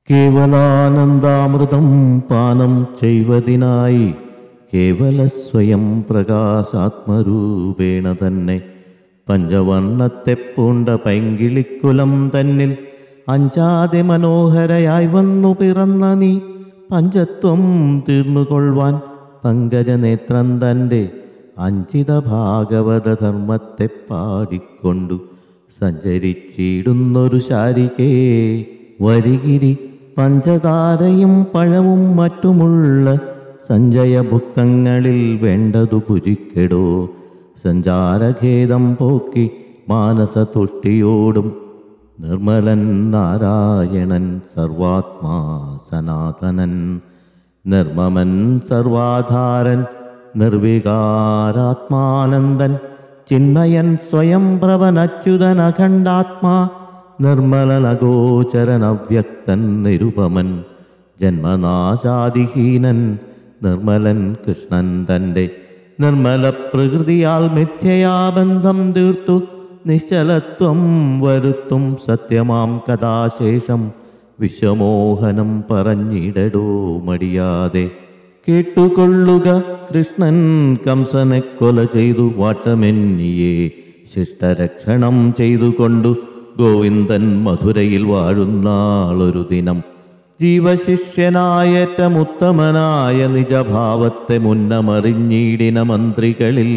കേവലാനന്ദാമൃതം പാനം ചെയ്വതിനായി കേവല സ്വയം പ്രകാശാത്മരൂപേണ തന്നെ പഞ്ചവർണ്ണത്തെ പൂണ്ട പൈങ്കിളിക്കുലം തന്നിൽ അഞ്ചാതെ മനോഹരയായി വന്നു പിറന്ന നീ പഞ്ചത്വം തീർന്നുകൊള്ളുവാൻ പങ്കജനേത്രം തൻ്റെ അഞ്ചിത ഭാഗവത ധർമ്മത്തെ പാടിക്കൊണ്ടു സഞ്ചരിച്ചിടുന്നൊരു ശാരികേ വരികിരി പഞ്ചതാരയും പഴവും മറ്റുമുള്ള സഞ്ചയഭുക്തങ്ങളിൽ വേണ്ടതു പുജിക്കെടോ സഞ്ചാരഖേദം പോക്കി മാനസതുഷ്ടിയോടും നിർമ്മലൻ നാരായണൻ സർവാത്മാ സനാതനൻ നിർമ്മമൻ സർവാധാരൻ നിർവികാരാത്മാനന്ദൻ ചിന്മയൻ സ്വയം പ്രവനച്യുതൻ അഖണ്ഡാത്മാ നിർമ്മലനഗോചരൻ അവ്യക്തൻ നിരുപമൻ ജന്മനാശാദിഹീനൻ നിർമ്മലൻ കൃഷ്ണൻ തൻ്റെ നിർമ്മല പ്രകൃതിയാൽ മിഥ്യയാബന്ധം തീർത്തു നിശ്ചലത്വം വരുത്തും സത്യമാം കഥാശേഷം വിശ്വമോഹനം പറഞ്ഞിടടോ മടിയാതെ കേട്ടുകൊള്ളുക കൃഷ്ണൻ കംസനെ കൊല ചെയ്തു വാട്ടമെന്നിയെ ശിഷ്ടരക്ഷണം ചെയ്തുകൊണ്ടു ഗോവിന്ദൻ മധുരയിൽ വാഴുന്നാളൊരു ദിനം ജീവശിഷ്യനായേറ്റമുത്തമനായ നിജഭാവത്തെ മുന്നമറിഞ്ഞിടിന മന്ത്രികളിൽ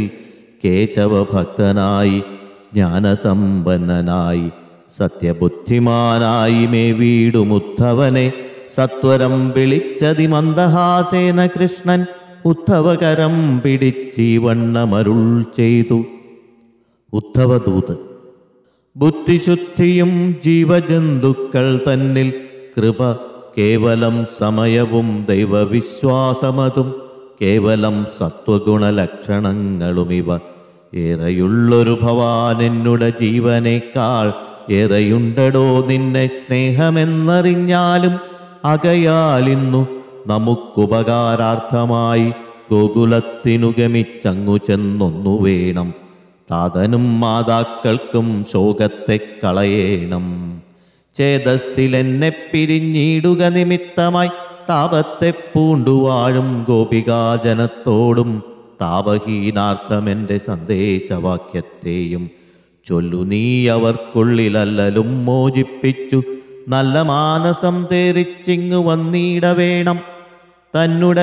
കേശവഭക്തനായി ജ്ഞാനസമ്പന്നനായി സത്യബുദ്ധിമാനായി മേ വീടുമുദ്ധവനെ സത്വരം വിളിച്ചതി മന്ദഹാസേന കൃഷ്ണൻ ഉദ്ധവകരം പിടിച്ചീവണ്ണമരുൾ ചെയ്തു ഉദ്ധവദൂത് ബുദ്ധിശുദ്ധിയും ജീവജന്തുക്കൾ തന്നിൽ കൃപ കേവലം സമയവും ദൈവവിശ്വാസമതും കേവലം സത്വഗുണലക്ഷണങ്ങളുമിവ ഏറെയുള്ളൊരു ഭവാൻ എന്നുടെ ജീവനേക്കാൾ ഏറെയുണ്ടടോ നിന്നെ സ്നേഹമെന്നറിഞ്ഞാലും അകയാലിന്നു നമുക്കുപകാരാർത്ഥമായി ഗോകുലത്തിനു ഗമിച്ചങ്ങു ചെന്നൊന്നു വേണം താതനും മാതാക്കൾക്കും ശോകത്തെ കളയേണം ചേതസ്സിലെന്നെ പിരിഞ്ഞിടുക നിമിത്തമായി താപത്തെ പൂണ്ടുവാഴും ഗോപികാജനത്തോടും താപഹീനാർത്ഥമെൻ്റെ സന്ദേശവാക്യത്തെയും ചൊല്ലു നീ അവർക്കുള്ളിലല്ലലും മോചിപ്പിച്ചു നല്ല മാനസം തേറിച്ചിങ്ങു വന്നിടവേണം തന്നുടെ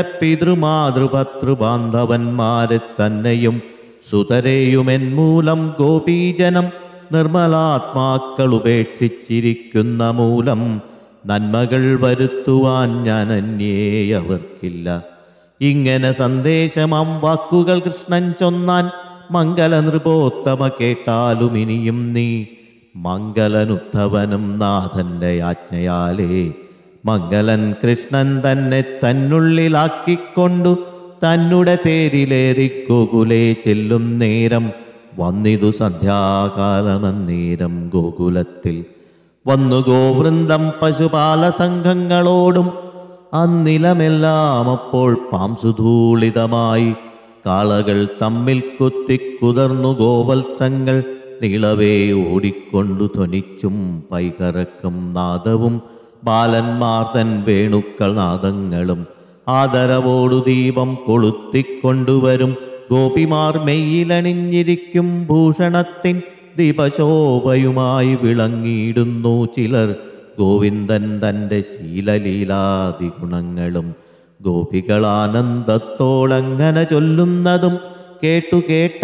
പിതൃമാതൃപതൃബാന്ധവന്മാരെ തന്നെയും സുതരെയുമെൻ മൂലം ഗോപീജനം നിർമ്മലാത്മാക്കൾ ഉപേക്ഷിച്ചിരിക്കുന്ന മൂലം നന്മകൾ വരുത്തുവാൻ ഞാൻ അന്യേ അവർക്കില്ല ഇങ്ങനെ സന്ദേശമാം വാക്കുകൾ കൃഷ്ണൻ ചൊന്നാൻ മംഗല നൃപോത്തമ കേട്ടാലും ഇനിയും നീ മംഗലനുദ്ധവനും നാഥന്റെ ആജ്ഞയാലേ മംഗലൻ കൃഷ്ണൻ തന്നെ തന്നുള്ളിലാക്കിക്കൊണ്ടു തന്നുടെ തേരിലേറി ഗോകുലേ ചെല്ലും നേരം വന്നിതു സന്ധ്യാകാലമന്നേരം ഗോകുലത്തിൽ വന്നു ഗോവൃന്ദം പശുപാല സംഘങ്ങളോടും അന്നിലമെല്ലാം അപ്പോൾ പാംസുധൂളിതമായി കാളകൾ തമ്മിൽ കുത്തിക്കുതർന്നു ഗോവത്സങ്ങൾ നീളവേ ഓടിക്കൊണ്ടു ധ്വനിച്ചും പൈകറക്കും നാദവും ബാലന്മാർ തൻ വേണുക്കൾ നാദങ്ങളും ആദരവോടു ദീപം കൊളുത്തിക്കൊണ്ടുവരും ഗോപിമാർ മെയ്യിലണിഞ്ഞിരിക്കും ഭൂഷണത്തിൻ ദീപശോഭയുമായി വിളങ്ങിയിടുന്നു ചിലർ ഗോവിന്ദൻ തൻ്റെ ശീലലീലാദി ഗുണങ്ങളും ഗോപികളാനന്ദത്തോടങ്ങനെ ചൊല്ലുന്നതും കേട്ടു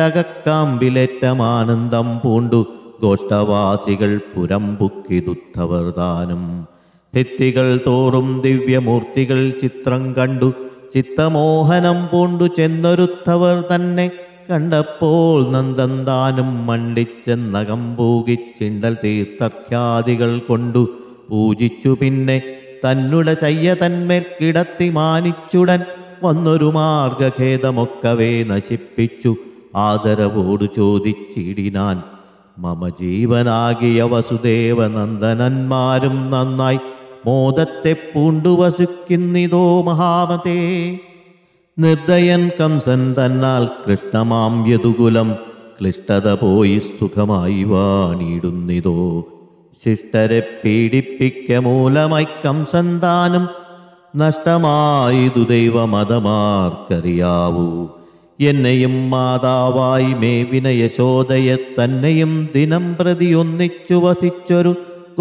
കേട്ടകക്കാമ്പിലേറ്റമാനന്ദം പൂണ്ടു ഗോഷ്ടവാസികൾ പുരമ്പുക്കിതുദ്ധവർ താനും ഭിത്തികൾ തോറും ദിവ്യമൂർത്തികൾ ചിത്രം കണ്ടു ചിത്തമോഹനം പൂണ്ടു ചെന്നൊരുത്തവർ തന്നെ കണ്ടപ്പോൾ നന്ദൻ താനും മണ്ടിച്ചെന്നകം പൂകിച്ചിണ്ടൽ തീർത്ഥർഖ്യാദികൾ കൊണ്ടു പൂജിച്ചു പിന്നെ തന്നുടെ ചയ്യ തന്മേൽ കിടത്തി മാനിച്ചുടൻ വന്നൊരു മാർഗഖേദമൊക്കവേ നശിപ്പിച്ചു ആദരവോടു ചോദിച്ചിടിനാൻ മമ ജീവനാകിയ വസുദേവനന്ദനന്മാരും നന്നായി മോദത്തെ പൂണ്ടുവസിക്കുന്നിതോ മഹാമതേ നിർദ്ദയൻ കംസൻ തന്നാൽ കൃഷ്ണമാം യദുകുലം ക്ലിഷ്ടത പോയി സുഖമായി വാണിടുന്നിതോ ശിഷ്ടരെ പീഡിപ്പിക്ക മൂലമായി കംസന്താനും നഷ്ടമായതു ദൈവമതമാർക്കറിയാവൂ എന്നെയും മാതാവായി മേവിന യശോദയെ തന്നെയും ദിനം പ്രതി ഒന്നിച്ചു വസിച്ചൊരു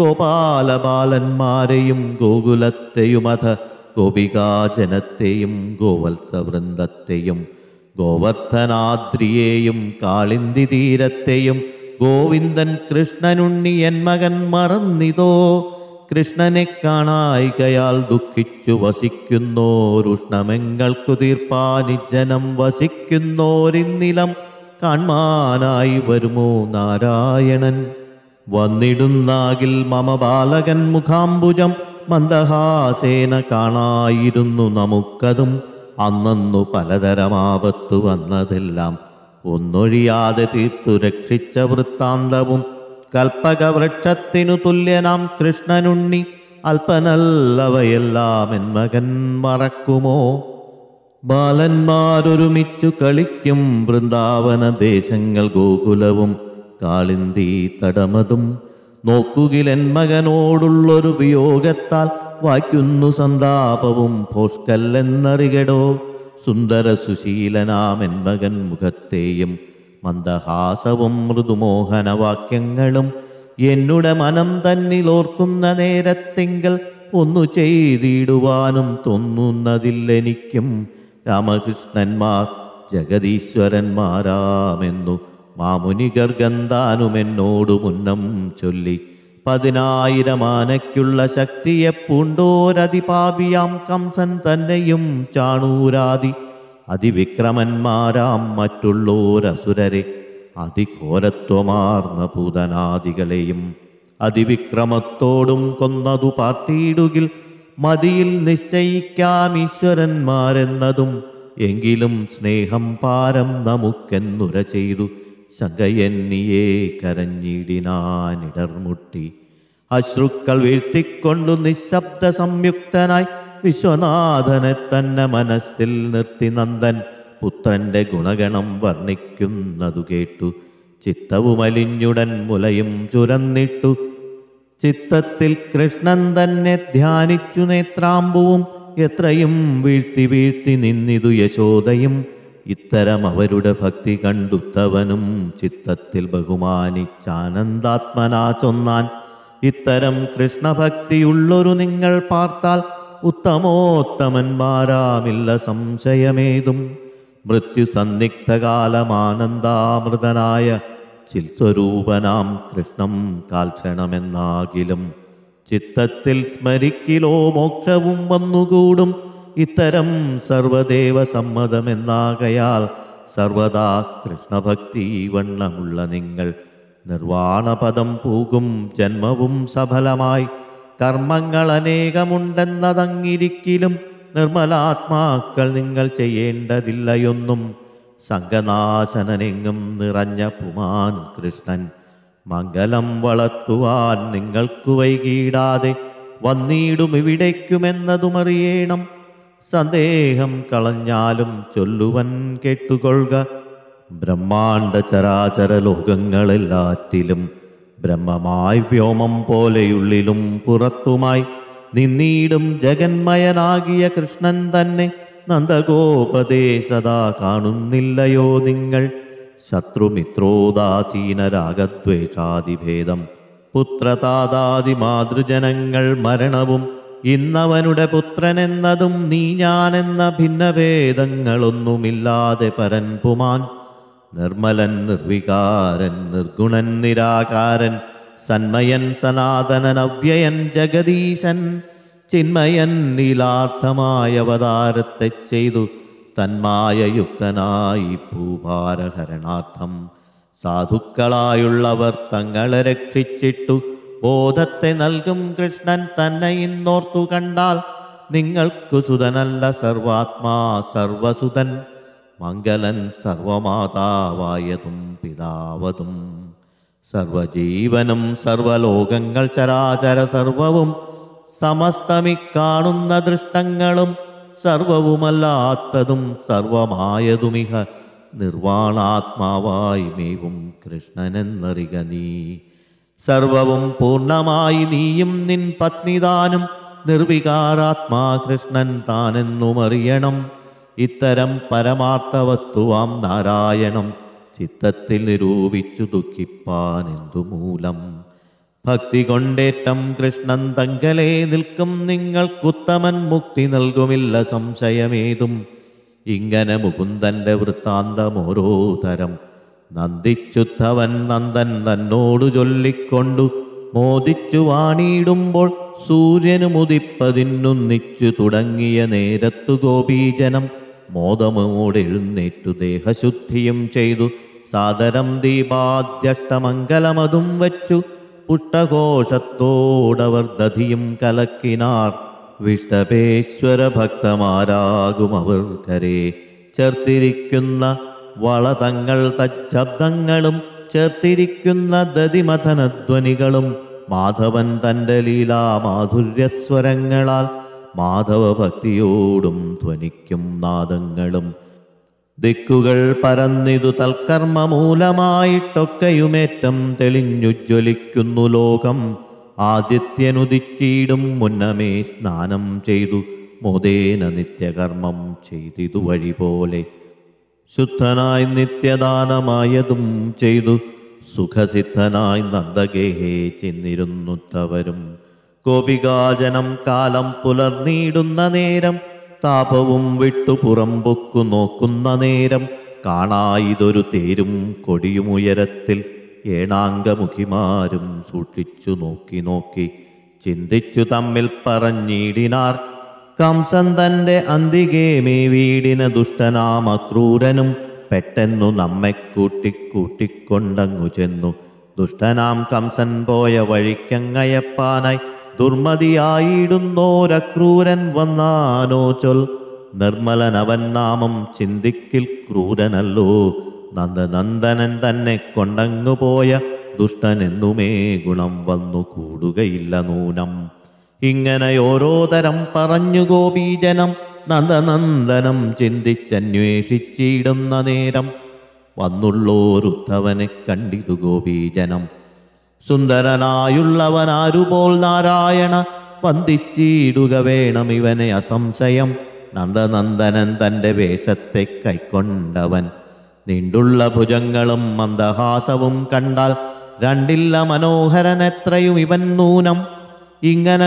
ഗോപാലബാലന്മാരെയും ഗോകുലത്തെയുമഥ ഗോപികാജനത്തെയും ഗോവത്സവൃന്ദത്തെയും ഗോവർദ്ധനാദ്രിയെയും കാളിന്തി തീരത്തെയും ഗോവിന്ദൻ കൃഷ്ണനുണ്ണി എൻ മകൻ മറന്നിതോ കൃഷ്ണനെ കാണായികയാൽ ദുഃഖിച്ചു വസിക്കുന്നോരുഷ്ണമെങ്ങൾക്കു തീർപ്പാനി ജനം വസിക്കുന്നോരിന്നിലം കാൺമാനായി വരുമോ നാരായണൻ വന്നിടുന്നാകിൽ മമ ബാലകൻ മുഖാംബുജം മന്ദഹാസേന കാണായിരുന്നു നമുക്കതും അന്നു പലതരമാപത്തു വന്നതെല്ലാം ഒന്നൊഴിയാതെ തീർത്തു രക്ഷിച്ച വൃത്താന്തവും കൽപ്പകവൃക്ഷത്തിനു തുല്യനാം കൃഷ്ണനുണ്ണി അല്പനല്ലവയെല്ലാം എൻ മകൻ മറക്കുമോ ബാലന്മാരൊരുമിച്ചു കളിക്കും വൃന്ദാവന ദേശങ്ങൾ ഗോകുലവും കാളിന്തി തടമതും നോക്കുകിലെൻ മകനോടുള്ളൊരു വിയോഗത്താൽ വായിക്കുന്നു സന്താപവും ഭോഷ്കല്ലെന്നറികടോ സുന്ദര സുശീലനാമെൻ മകൻ മുഖത്തെയും മന്ദഹാസവും മൃദുമോഹനവാക്യങ്ങളും എന്നുടെ മനം തന്നിലോർക്കുന്ന നേരത്തെങ്കിൽ ഒന്നു ചെയ്തിടുവാനും തോന്നുന്നതില്ലെനിക്കും രാമകൃഷ്ണന്മാർ ജഗദീശ്വരന്മാരാമെന്നു മാമുനികർ ഗന്ധാനുമെന്നോടു മുന്നം ചൊല്ലി പതിനായിരം ആനയ്ക്കുള്ള ശക്തിയെ പൂണ്ടോരതിപാപിയാം കംസൻ തന്നെയും ചാണൂരാതി അതിവിക്രമന്മാരാം മറ്റുള്ളോരസുരരെ അതിഘോരത്വമാർന്ന പൂതനാദികളെയും അതിവിക്രമത്തോടും കൊന്നതു പാർത്തിയിടുകിൽ മതിയിൽ നിശ്ചയിക്കാം ഈശ്വരന്മാരെന്നതും എങ്കിലും സ്നേഹം പാരം നമുക്കെന്നുര ചെയ്തു ശങ്കയന്നിയെ കരഞ്ഞിടിനാനിടർമുട്ടി അശ്രുക്കൾ വീഴ്ത്തിക്കൊണ്ടു നിശബ്ദ സംയുക്തനായി വിശ്വനാഥനെ തന്നെ മനസ്സിൽ നിർത്തി നന്ദൻ പുത്രന്റെ ഗുണഗണം വർണ്ണിക്കുന്നതു കേട്ടു ചിത്തവുമലിഞ്ഞുടൻ മുലയും ചുരന്നിട്ടു ചിത്തത്തിൽ കൃഷ്ണൻ തന്നെ ധ്യാനിച്ചു നേത്രാമ്പുവും എത്രയും വീഴ്ത്തി വീഴ്ത്തി നിന്നിതു യശോദയും ഇത്തരം അവരുടെ ഭക്തി കണ്ടുത്തവനും ചിത്തത്തിൽ ബഹുമാനിച്ചാനന്ദാത്മനാ ചൊന്നാൻ ഇത്തരം കൃഷ്ണഭക്തിയുള്ളൊരു നിങ്ങൾ പാർത്താൽ ഉത്തമോത്തമന്മാരാമില്ല സംശയമേതും മൃത്യു സന്നിഗ്ധകാലമാനന്ദാമൃതനായ ചിൽസ്വരൂപനാം കൃഷ്ണം കാൽക്ഷണമെന്നാകിലും ചിത്തത്തിൽ സ്മരിക്കിലോ മോക്ഷവും വന്നുകൂടും ഇത്തരം സർവദേവ സമ്മതമെന്നാകയാൽ സർവദാ കൃഷ്ണഭക്തി വണ്ണമുള്ള നിങ്ങൾ നിർവാണപദം പൂകും ജന്മവും സഫലമായി കർമ്മങ്ങൾ അനേകമുണ്ടെന്നതങ്ങിരിക്കിലും നിർമ്മലാത്മാക്കൾ നിങ്ങൾ ചെയ്യേണ്ടതില്ലയൊന്നും സംഘനാശനനെങ്ങും നിറഞ്ഞ പുമാൻ കൃഷ്ണൻ മംഗലം വളർത്തുവാൻ നിങ്ങൾക്കു വൈകിടാതെ വന്നിടും ഇവിടേക്കുമെന്നതുമറിയണം സന്ദേഹം കളഞ്ഞാലും ചൊല്ലുവൻ കേട്ടുകൊള്ളുക ബ്രഹ്മാണ്ട ചരാചര ലോകങ്ങളെല്ലാറ്റിലും ബ്രഹ്മമായി വ്യോമം പോലെയുള്ളിലും പുറത്തുമായി നിന്നീടും ജഗന്മയനാകിയ കൃഷ്ണൻ തന്നെ നന്ദഗോപതേ സദാ കാണുന്നില്ലയോ നിങ്ങൾ ശത്രുമിത്രോദാസീനരാഗദ്വേഷാദിഭേദം പുത്രതാതാദി മാതൃജനങ്ങൾ മരണവും ഇന്നവനുടെ പുത്രനെന്നതും നീ ഞാനെന്ന ഭിന്നഭേദങ്ങളൊന്നുമില്ലാതെ പരൻ പുമാൻ നിർമ്മലൻ നിർവികാരൻ നിർഗുണൻ നിരാകാരൻ സന്മയൻ സനാതനൻ അവ്യയൻ ജഗദീശൻ ചിന്മയൻ നീലാർത്ഥമായ അവതാരത്തെ ചെയ്തു തന്മായയുക്തനായി ഭൂഭാരഹരണാർത്ഥം സാധുക്കളായുള്ളവർ തങ്ങളെ രക്ഷിച്ചിട്ടു ബോധത്തെ നൽകും കൃഷ്ണൻ തന്നെ ഇന്നോർത്തു കണ്ടാൽ നിങ്ങൾക്കു സുതനല്ല സർവാത്മാ സർവസുതൻ മംഗലൻ സർവമാതാവായതും പിതാവതും സർവജീവനും സർവലോകങ്ങൾ ചരാചര സർവവും സമസ്തമിക്കാണുന്ന ദൃഷ്ടങ്ങളും സർവവുമല്ലാത്തതും സർവമായതുമിഹ നിർവാണാത്മാവായി മേവും കൃഷ്ണനെന്നറിക നീ സർവവും പൂർണ്ണമായി നീയും നിൻ പത്നിതാനും നിർവികാരാത്മാ കൃഷ്ണൻ താനെന്നും അറിയണം ഇത്തരം പരമാർത്ഥ വസ്തുവാം നാരായണം ചിത്തത്തിൽ നിരൂപിച്ചു ദുഃഖിപ്പാൻ എന്തു മൂലം ഭക്തി കൊണ്ടേറ്റം കൃഷ്ണൻ തങ്കലേ നിൽക്കും നിങ്ങൾക്കുത്തമൻ മുക്തി നൽകുമില്ല സംശയമേതും ഇങ്ങനെ മുകുന്ദന്റെ വൃത്താന്തം ഓരോ തരം നന്ദിച്ചുത്തവൻ നന്ദൻ തന്നോടു ചൊല്ലിക്കൊണ്ടു മോദിച്ചു വാണിയിടുമ്പോൾ സൂര്യനു മുതിപ്പതിന്നൊന്നിച്ചു തുടങ്ങിയ നേരത്തു ഗോപീജനം മോദമോടെഴുന്നേറ്റു ദേഹശുദ്ധിയും ചെയ്തു സാദരം ദീപാദ്യഷ്ടമംഗലമതും വച്ചു പുഷ്ടഘോഷത്തോടവർ ദധിയും കലക്കിനാർ വിഷ്ടപേശ്വര ഭക്തമാരാകും അവർ കരേ ചേർത്തിരിക്കുന്ന വളതങ്ങൾ തജ്ജബ്ദങ്ങളും ചേർത്തിരിക്കുന്ന ദതിമഥനധ്വനികളും മാധവൻ തൻ്റെ ലീലാ മാധുര്യസ്വരങ്ങളാൽ മാധവ ഭക്തിയോടും ധ്വനിക്കും നാദങ്ങളും ദിക്കുകൾ പരന്നിതു തൽക്കർമ്മ മൂലമായിട്ടൊക്കെയുമേറ്റം തെളിഞ്ഞുജ്വലിക്കുന്നു ലോകം ആദിത്യനുദിച്ചീടും മുന്നമേ സ്നാനം ചെയ്തു മോദേന നിത്യകർമ്മം ചെയ്തിതു വഴി പോലെ ശുദ്ധനായി നിത്യദാനമായതും ചെയ്തു സുഖസിദ്ധനായി നന്ദഗേഹേ ചെന്നിരുന്നുത്തവരും ഗോപികാജനം കാലം പുലർന്നിടുന്ന നേരം താപവും വിട്ടു പുറമ്പൊക്കു നോക്കുന്ന നേരം കാണായിതൊരു തേരും കൊടിയുമുയരത്തിൽ ഏണാംഗമുഖിമാരും സൂക്ഷിച്ചു നോക്കി നോക്കി ചിന്തിച്ചു തമ്മിൽ പറഞ്ഞിടിനാർ കംസൻ തൻ്റെ അന്തികേ മേ വീടിന ദുഷ്ടനാം അക്രൂരനും പെട്ടെന്നു നമ്മെ കൂട്ടിക്കൂട്ടിക്കൊണ്ടങ്ങു ചെന്നു ദുഷ്ടനാം കംസൻ പോയ വഴിക്കങ്ങയപ്പാനായി ദുർമതിയായിടുന്നോരക്രൂരൻ വന്നാനോ ചൊൽ നിർമ്മലനവൻ നാമം ചിന്തിക്കിൽ ക്രൂരനല്ലോ നന്ദനന്ദനൻ തന്നെ കൊണ്ടങ്ങു പോയ ദുഷ്ടനെന്നുമേ ഗുണം വന്നു കൂടുകയില്ല നൂനം ഇങ്ങനെ ഓരോ തരം പറഞ്ഞു ഗോപീജനം നന്ദനന്ദനം ചിന്തിച്ചന്വേഷിച്ചിടുന്ന നേരം വന്നുള്ളോരുത്തവനെ കണ്ടിതു ഗോപീജനം സുന്ദരനായുള്ളവനാരുപോൽ നാരായണ വന്ദിച്ചിടുക വേണം ഇവനെ അസംശയം നന്ദനന്ദനൻ തൻ്റെ വേഷത്തെ കൈക്കൊണ്ടവൻ നീണ്ടുള്ള ഭുജങ്ങളും മന്ദഹാസവും കണ്ടാൽ രണ്ടില്ല മനോഹരൻ എത്രയും ഇവൻ നൂനം ഇങ്ങനെ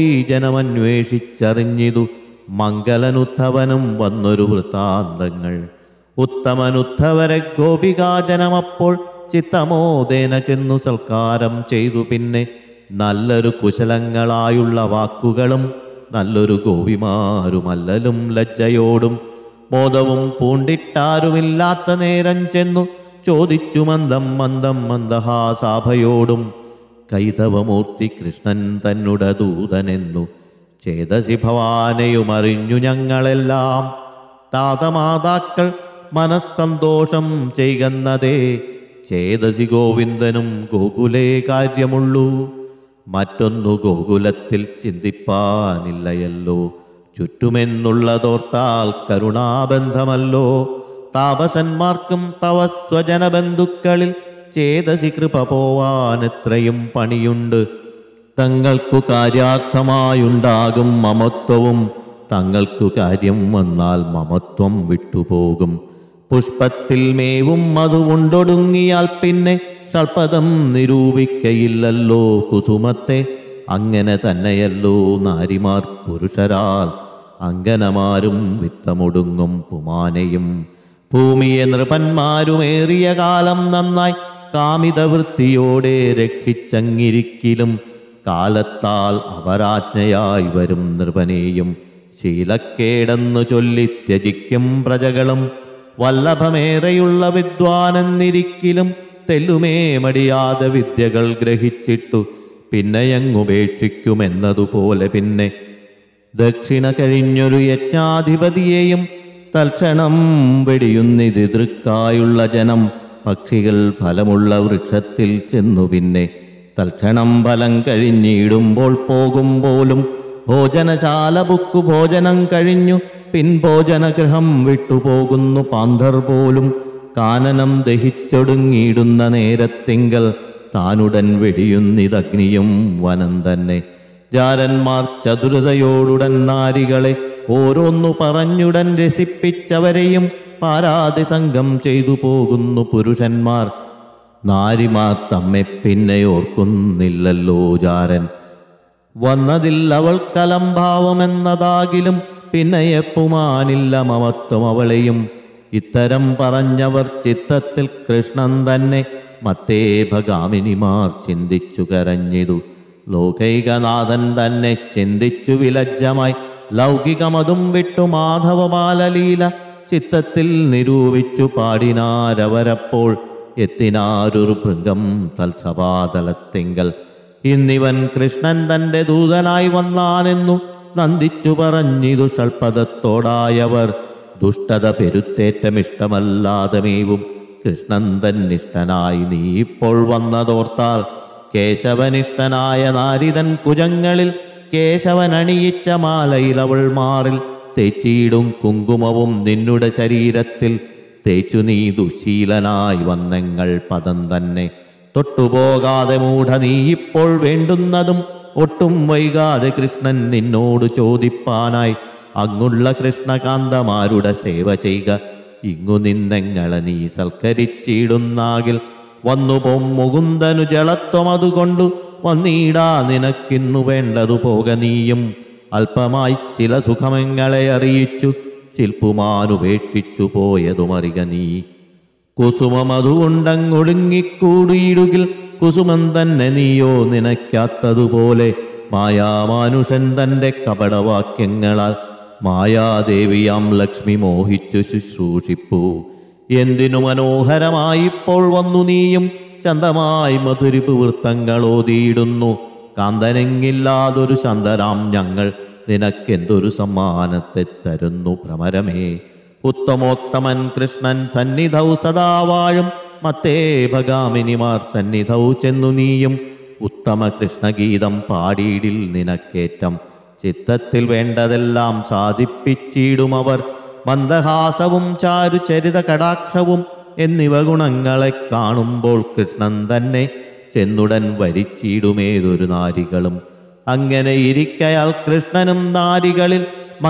ഗോപീജനമന്വേഷിച്ചറിഞ്ഞിതു മംഗലനുദ്ധവനും വന്നൊരു വൃത്താന്തങ്ങൾ ഉത്തമനുദ്ധവരെ ഗോപികാജനമപ്പോൾ ചിത്തമോദേന ചെന്നു സൽക്കാരം ചെയ്തു പിന്നെ നല്ലൊരു കുശലങ്ങളായുള്ള വാക്കുകളും നല്ലൊരു ഗോപിമാരുമല്ലലും ലജ്ജയോടും മോദവും പൂണ്ടിട്ടാരുമില്ലാത്ത നേരം ചെന്നു ചോദിച്ചു മന്ദം മന്ദം മന്ദഹാസാഭയോടും കൈതവമൂർത്തി കൃഷ്ണൻ തന്നുട ദൂതനെന്നു ചേതസി ഭവാനെയുമറിഞ്ഞു ഞങ്ങളെല്ലാം താതമാതാക്കൾ മനസ്സന്തോഷം ചെയ്യുന്നതേ ചേതസി ഗോവിന്ദനും ഗോകുലേ കാര്യമുള്ളൂ മറ്റൊന്നു ഗോകുലത്തിൽ ചിന്തിപ്പാനില്ലയല്ലോ ചുറ്റുമെന്നുള്ളതോർത്താൽ കരുണാബന്ധമല്ലോ താപസന്മാർക്കും തവ സ്വജനബന്ധുക്കളിൽ ചേതസി കൃപ പോവാൻ എത്രയും പണിയുണ്ട് തങ്ങൾക്കു കാര്യാർത്ഥമായുണ്ടാകും മമത്വവും തങ്ങൾക്കു കാര്യം വന്നാൽ മമത്വം വിട്ടുപോകും പുഷ്പത്തിൽ മേവും മധുവുണ്ടൊടുങ്ങിയാൽ പിന്നെ സർപ്പദം നിരൂപിക്കയില്ലല്ലോ കുസുമത്തെ അങ്ങനെ തന്നെയല്ലോ നാരിമാർ പുരുഷരാൽ അങ്കനമാരും വിത്തമൊടുങ്ങും പുമാനയും ഭൂമിയെ നൃപന്മാരുമേറിയ കാലം നന്നായി കാമിതവൃത്തിയോടെ രക്ഷിച്ചങ്ങിരിക്കിലും കാലത്താൽ അപരാജ്ഞയായി വരും നൃപനെയും ശീലക്കേടെന്നു ചൊല്ലി ത്യജിക്കും പ്രജകളും വല്ലഭമേറെയുള്ള വിദ്വാനെന്നിരിക്കിലും തെല്ലുമേ മടിയാതെ വിദ്യകൾ ഗ്രഹിച്ചിട്ടു പിന്നെയങ്ങുപേക്ഷിക്കുമെന്നതുപോലെ പിന്നെ ദക്ഷിണ കഴിഞ്ഞൊരു യജ്ഞാധിപതിയെയും തൽക്ഷണം വെടിയുന്നിത് ദൃക്കായുള്ള ജനം പക്ഷികൾ ഫലമുള്ള വൃക്ഷത്തിൽ ചെന്നു പിന്നെ തൽക്ഷണം ഫലം കഴിഞ്ഞിടുമ്പോൾ പോകുമ്പോലും ഭോജനശാല ബുക്കു ഭോജനം കഴിഞ്ഞു പിൻഭോജനഗൃഹം വിട്ടുപോകുന്നു പാന്തർ പോലും കാനനം ദഹിച്ചൊടുങ്ങിയിടുന്ന നേരത്തിങ്കൽ താനുടൻ വെടിയുന്നിതഗ്നിയും വനം തന്നെ ജാരന്മാർ ചതുരതയോടുടൻ നാരികളെ ഓരോന്നു പറഞ്ഞുടൻ രസിപ്പിച്ചവരെയും പാരാതി സംഘം ചെയ്തു പോകുന്നു പുരുഷന്മാർ നാരിമാർ തമ്മെ പിന്നെ ഓർക്കുന്നില്ലല്ലോ ജാരൻ വന്നതിൽ അവൾ കലംഭാവമെന്നതാകിലും പിന്നെ എപ്പുമാനില്ല മമത്വം അവളെയും ഇത്തരം പറഞ്ഞവർ ചിത്തത്തിൽ കൃഷ്ണൻ തന്നെ മത്തേ ഭഗാമിനിമാർ ചിന്തിച്ചു കരഞ്ഞിതു ലോകൈകനാഥൻ തന്നെ ചിന്തിച്ചു വിലജ്ജമായി ലൗകികമതും വിട്ടു മാധവമാലലീല ചിത്തത്തിൽ നിരൂപിച്ചു പാടിനാരവരപ്പോൾ എത്തിനാരൊരു ഭൃംഗം തൽസഭാതലത്തിങ്കൽ ഇന്നിവൻ കൃഷ്ണൻ തന്റെ ദൂതനായി വന്നാനെന്നു നന്ദിച്ചു പറഞ്ഞിതു ഷൽപദത്തോടായവർ ദുഷ്ടത പെരുത്തേറ്റമിഷ്ടമല്ലാതമേവും കൃഷ്ണൻ തന്നിഷ്ടനായി നീ ഇപ്പോൾ വന്നതോർത്താൽ കേശവനിഷ്ടനായ നാരിതൻ കുജങ്ങളിൽ കേശവൻ അണിയിച്ച മാലയിൽ അവൾ മാറിൽ തേച്ചിടും കുങ്കുമവും നിന്നുടെ ശരീരത്തിൽ തേച്ചു നീ ദുശീലനായി വന്നെങ്ങൾ പദം തന്നെ തൊട്ടുപോകാതെ മൂഢ നീ ഇപ്പോൾ വേണ്ടുന്നതും ഒട്ടും വൈകാതെ കൃഷ്ണൻ നിന്നോട് ചോദിപ്പാനായി അങ്ങുള്ള കൃഷ്ണകാന്തമാരുടെ സേവ ചെയ്യുക ഇങ്ങു നിന്നെങ്ങളെ നീ സൽക്കരിച്ചിടുന്നാകിൽ വന്നു പോം മുകുന്ദനു ജളത്വം അതുകൊണ്ടു വന്നീടാ നിനക്കിന്നു വേണ്ടതു പോക നീയും അല്പമായി ചില സുഖമെങ്ങളെ അറിയിച്ചു ചിൽപ്പുമാനുപേക്ഷിച്ചു പോയതുമറിക നീ കുസുമമതുകൊണ്ടങ്ങൊടുങ്ങിക്കൂടിയിടുകിൽ കുസുമം തന്നെ നീയോ നിനക്കാത്തതുപോലെ മായാമാനുഷൻ തന്റെ കപടവാക്യങ്ങളാൽ മായാദേവിയാം ലക്ഷ്മി മോഹിച്ചു ശുശ്രൂഷിപ്പു എന്തിനു മനോഹരമായിപ്പോൾ വന്നു നീയും ചന്തമായി മധുരിപ്പ് വൃത്തങ്ങളോതിയിടുന്നു കാന്തനെങ്ങില്ലാതൊരു ശന്തരാം ഞങ്ങൾ നിനക്കെന്തൊരു സമ്മാനത്തെ തരുന്നു ഭ്രമരമേ ഉത്തമോത്തമൻ കൃഷ്ണൻ സന്നിധൗ സദാ വാഴും മത്തേ ഭഗാമിനിമാർ സന്നിധൗ ചെന്നു നീയും ഉത്തമ കൃഷ്ണഗീതം പാടിയിടിൽ നിനക്കേറ്റം ചിത്തത്തിൽ വേണ്ടതെല്ലാം സാധിപ്പിച്ചിടും അവർ മന്ദഹാസവും ചാരുചരിത കടാക്ഷവും എന്നിവ ഗുണങ്ങളെ കാണുമ്പോൾ കൃഷ്ണൻ തന്നെ ചെന്നുടൻ വരിച്ചിടുമേതൊരു നാരികളും അങ്ങനെ ഇരിക്കയാൽ കൃഷ്ണനും നാരികളിൽ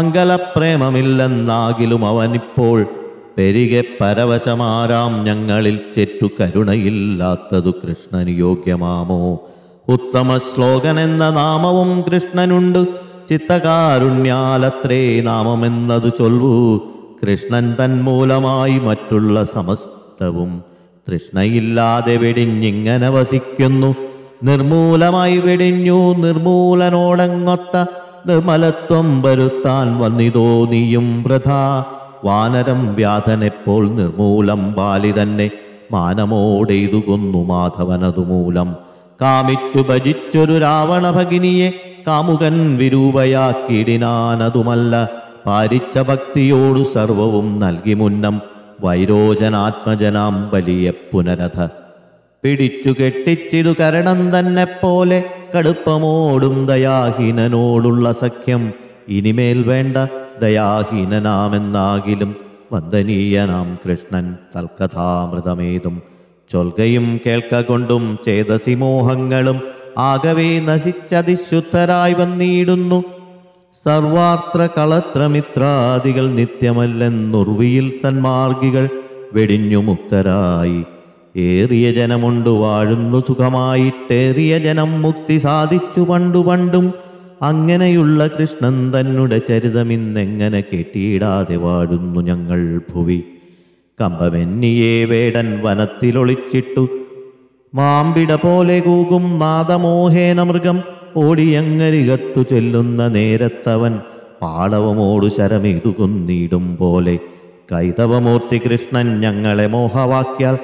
മംഗലപ്രേമമില്ലെന്നാകിലും അവനിപ്പോൾ പെരികെ പരവശമാരാം ഞങ്ങളിൽ ചെറ്റു കരുണയില്ലാത്തതു കൃഷ്ണന് യോഗ്യമാമോ ഉത്തമ ശ്ലോകൻ എന്ന നാമവും കൃഷ്ണനുണ്ട് ചിത്തകാരുണ്യാലത്രേ നാമമെന്നതു ചൊല്ലൂ കൃഷ്ണൻ തന്മൂലമായി മറ്റുള്ള സമസ്തവും തൃഷ്ണയില്ലാതെ വെടിഞ്ഞിങ്ങനെ വസിക്കുന്നു നിർമൂലമായി വെടിഞ്ഞു നിർമൂലനോടങ്ങൊത്ത നിർമ്മലത്വം വരുത്താൻ വന്നിതോ നീയും വൃഥ വാനരം വ്യാധനെപ്പോൾ നിർമൂലം ബാലി തന്നെ മാനമോടെയ്തു കൊന്നു മാധവനതുമൂലം കാമിച്ചു ഭജിച്ചൊരു രാവണ ഭഗിനിയെ കാമുകൻ വിരൂപയാക്കിയിടിനാനതുമല്ല പാരിച്ച ഭക്തിയോടു സർവവും നൽകി മുന്നം വൈരോചനാത്മജനാം വലിയ പുനരഥ പിടിച്ചു കെട്ടിച്ചിതു കരണം തന്നെ പോലെ കടുപ്പമോടും ദയാഹീനനോടുള്ള സഖ്യം ഇനിമേൽ വേണ്ട ദയാഹീനനാമെന്നാകിലും വന്ദനീയനാം കൃഷ്ണൻ തൽക്കഥാമൃതമേതും ചൊൽകയും കേൾക്കൊണ്ടും ചേതസി മോഹങ്ങളും ആകവേ നശിച്ചതിശുദ്ധരായി വന്നിടുന്നു സർവാർത്ര കളത്രമിത്രാദികൾ നിത്യമല്ലെന്നുർവിയിൽ സന്മാർഗികൾ വെടിഞ്ഞു മുക്തരായി ഏറിയ ജനമുണ്ട് വാഴുന്നു സുഖമായിട്ടേറിയ ജനം മുക്തി സാധിച്ചു പണ്ടു പണ്ടും അങ്ങനെയുള്ള കൃഷ്ണൻ തന്നെ ചരിതമിന്നെങ്ങനെ കെട്ടിയിടാതെ വാഴുന്നു ഞങ്ങൾ ഭുവി കമ്പമെന്നിയെ വേടൻ വനത്തിലൊളിച്ചിട്ടു മാമ്പിട പോലെ കൂകും നാദമോഹേന മൃഗം ഓടിയങ്ങരികത്തു ചെല്ലുന്ന നേരത്തവൻ പാടവമോടു ശരമിതു കുന്നിടും പോലെ കൈതവമൂർത്തി കൃഷ്ണൻ ഞങ്ങളെ മോഹവാക്യാൽ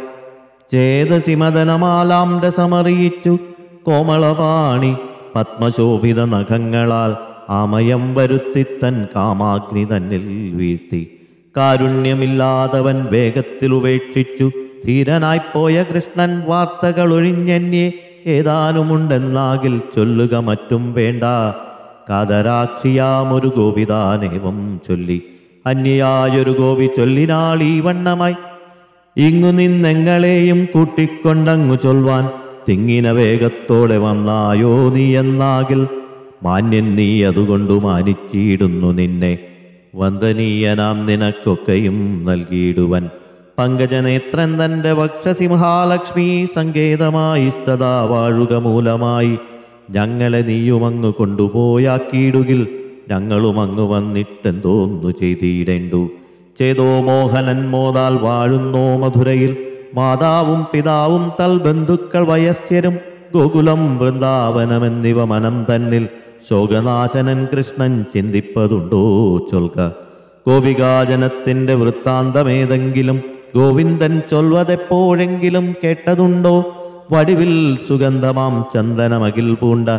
ചേതസിമദനമാലാം രസമറിയിച്ചു കോമളപാണി പത്മശോഭിത നഖങ്ങളാൽ ആമയം വരുത്തിത്തൻ കാമാഗ്നി തന്നിൽ വീഴ്ത്തി കാരുണ്യമില്ലാതവൻ വേഗത്തിൽ ഉപേക്ഷിച്ചു ധീരനായിപ്പോയ കൃഷ്ണൻ വാർത്തകൾ ഒഴിഞ്ഞന്യേ ഏതാനുമുണ്ടെന്നാകിൽ ചൊല്ലുക മറ്റും വേണ്ട കാതരാക്ഷിയാമൊരു ഗോപിതാനേവം ചൊല്ലി അന്യയായൊരു ഗോപി ചൊല്ലിനാൾ ഈ വണ്ണമായി ഇങ്ങു നിന്നെങ്ങളെയും കൂട്ടിക്കൊണ്ടങ്ങു ചൊൽവാൻ തിങ്ങിന വേഗത്തോടെ വന്നായോ നീ എന്നാകിൽ മാന്യൻ നീ അതുകൊണ്ടു മാനിച്ചിടുന്നു നിന്നെ വന്ദനീയനാം നിനക്കൊക്കെയും നൽകിയിടുവൻ പങ്കജനേത്രൻ തന്റെ വക്ഷസിംഹാലക്ഷ്മി സങ്കേതമായി സദാ വാഴുക മൂലമായി ഞങ്ങളെ നീയുമങ്ങ് കൊണ്ടുപോയാക്കിയിടുകിൽ ഞങ്ങളുമങ്ങ് വന്നിട്ടെന്തോന്നു ചെയ്തിടേണ്ടു ചേതോ മോഹനൻ മോതാൽ വാഴുന്നോ മധുരയിൽ മാതാവും പിതാവും തൽബന്ധുക്കൾ വയസ്യരും ഗോകുലം വൃന്ദാവനമെന്നിവ മനം തന്നിൽ ശോകനാശനൻ കൃഷ്ണൻ ചിന്തിപ്പതുണ്ടോ ചൊൽക ഗോപികാജനത്തിന്റെ വൃത്താന്തമേതെങ്കിലും ഗോവിന്ദൻ ചൊൽവതെപ്പോഴെങ്കിലും കേട്ടതുണ്ടോ വടിവിൽ സുഗന്ധമാം ചന്ദനമകിൽ പൂണ്ട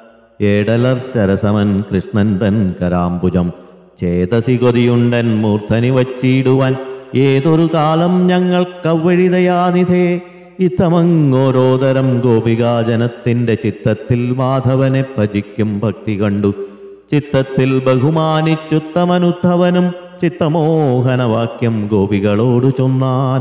ഏടലർ സരസമൻ കൃഷ്ണൻ തൻ കരാംബുജം ചേതസി കൊതിയുണ്ടൻ മൂർധനി വച്ചിടുവാൻ ഏതൊരു കാലം ഞങ്ങൾ കവ്വഴിതയാനിധേ ഇത്തമങ്ങോരോതരം ഗോപികാജനത്തിന്റെ ചിത്തത്തിൽ മാധവനെ ഭജിക്കും ഭക്തി കണ്ടു ചിത്തത്തിൽ ബഹുമാനിച്ചുത്തമനുദ്ധവനും ചിത്തമോഹനവാക്യം ഗോപികളോടു ചൊന്നാൻ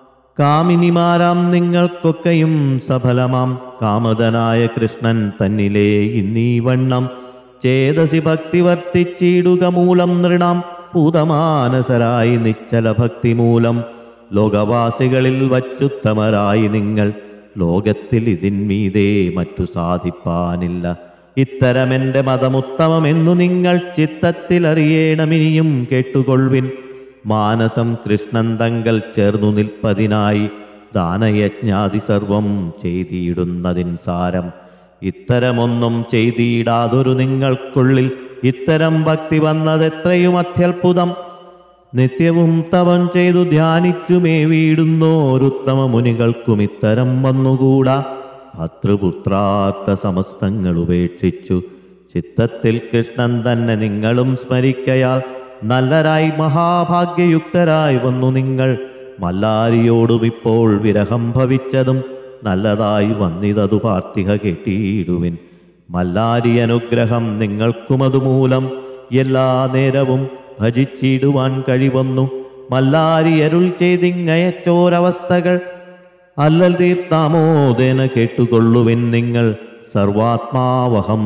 കാമിനിമാരാം നിങ്ങൾക്കൊക്കെയും സഫലമാം കാമതനായ കൃഷ്ണൻ തന്നിലേ ഇന്നീ വണ്ണം ചേതസി ഭക്തി വർത്തിച്ചിടുക മൂലം നൃണാം പൂതമാനസരായി നിശ്ചല ഭക്തി മൂലം ലോകവാസികളിൽ വച്ചുത്തമരായി നിങ്ങൾ ലോകത്തിൽ ഇതിന്മീതേ മറ്റു സാധിപ്പാനില്ല ഇത്തരമെന്റെ മതമുത്തമമെന്നു നിങ്ങൾ ചിത്തത്തിൽ അറിയേണമിനിയും കേട്ടുകൊള്ളുവിൻ മാനസം കൃഷ്ണൻ തങ്കൽ ചേർന്നു നിൽപ്പതിനായി ദാനയജ്ഞാതി സർവം ചെയ്തിടുന്നതിൻ സാരം ഇത്തരമൊന്നും ചെയ്തിടാതൊരു നിങ്ങൾക്കുള്ളിൽ ഇത്തരം ഭക്തി വന്നതെത്രയും അത്യത്ഭുതം നിത്യവും തവം ചെയ്തു ധ്യാനിച്ചുമേ വീടുന്നോരുത്തമ മുനികൾക്കും ഇത്തരം വന്നുകൂടാ ഭർത്തൃപുത്രാർത്ഥ സമസ്തങ്ങൾ ഉപേക്ഷിച്ചു ചിത്തത്തിൽ കൃഷ്ണൻ തന്നെ നിങ്ങളും സ്മരിക്കയാൽ നല്ലരായി മഹാഭാഗ്യയുക്തരായി വന്നു നിങ്ങൾ മല്ലാരിയോടും ഇപ്പോൾ വിരഹം ഭവിച്ചതും നല്ലതായി വന്നിതതു പാർത്ഥിക കെട്ടിയിടുവിൻ മല്ലാരി അനുഗ്രഹം നിങ്ങൾക്കുമതുമൂലം എല്ലാ നേരവും ഭജിച്ചിടുവാൻ കഴിവന്നു മല്ലാരി അരുൾ ചെയ്തിങ്ങയച്ചോരവസ്ഥകൾ അല്ലൽ തീർത്താമോദേന കേട്ടുകൊള്ളുവിൻ നിങ്ങൾ സർവാത്മാവഹം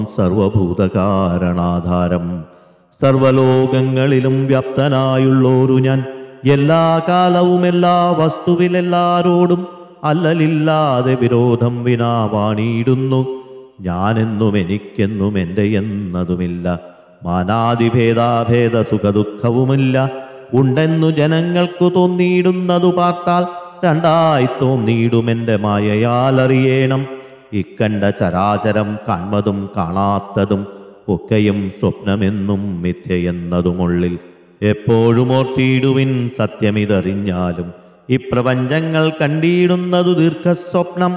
സർവഭൂതകാരണാധാരം സർവലോകങ്ങളിലും വ്യാപ്തനായുള്ളോരു ഞാൻ എല്ലാ കാലവും എല്ലാ വസ്തുവിലെല്ലാരോടും അല്ലലില്ലാതെ വിരോധം വിനാ വാണിയിടുന്നു ഞാനെന്നും എനിക്കെന്നും എൻ്റെ എന്നതുമില്ല മാനാദിഭേദാഭേദ സുഖദുഃഖവുമില്ല ഉണ്ടെന്നു ജനങ്ങൾക്കു തോന്നിയിടുന്നതു പാർത്താൽ രണ്ടായി തോന്നിയിടുമെൻ്റെ മായയാൽ അറിയേണം ഇക്കണ്ട ചരാചരം കാൺമതും കാണാത്തതും ഒക്കെയും സ്വപ്നമെന്നും മിഥ്യയെന്നതുമുള്ളിൽ എപ്പോഴും ഓർത്തിയിടുവിൻ സത്യമിതറിഞ്ഞാലും ഇപ്രപഞ്ചങ്ങൾ കണ്ടിടുന്നതു ദീർഘസ്വപ്നം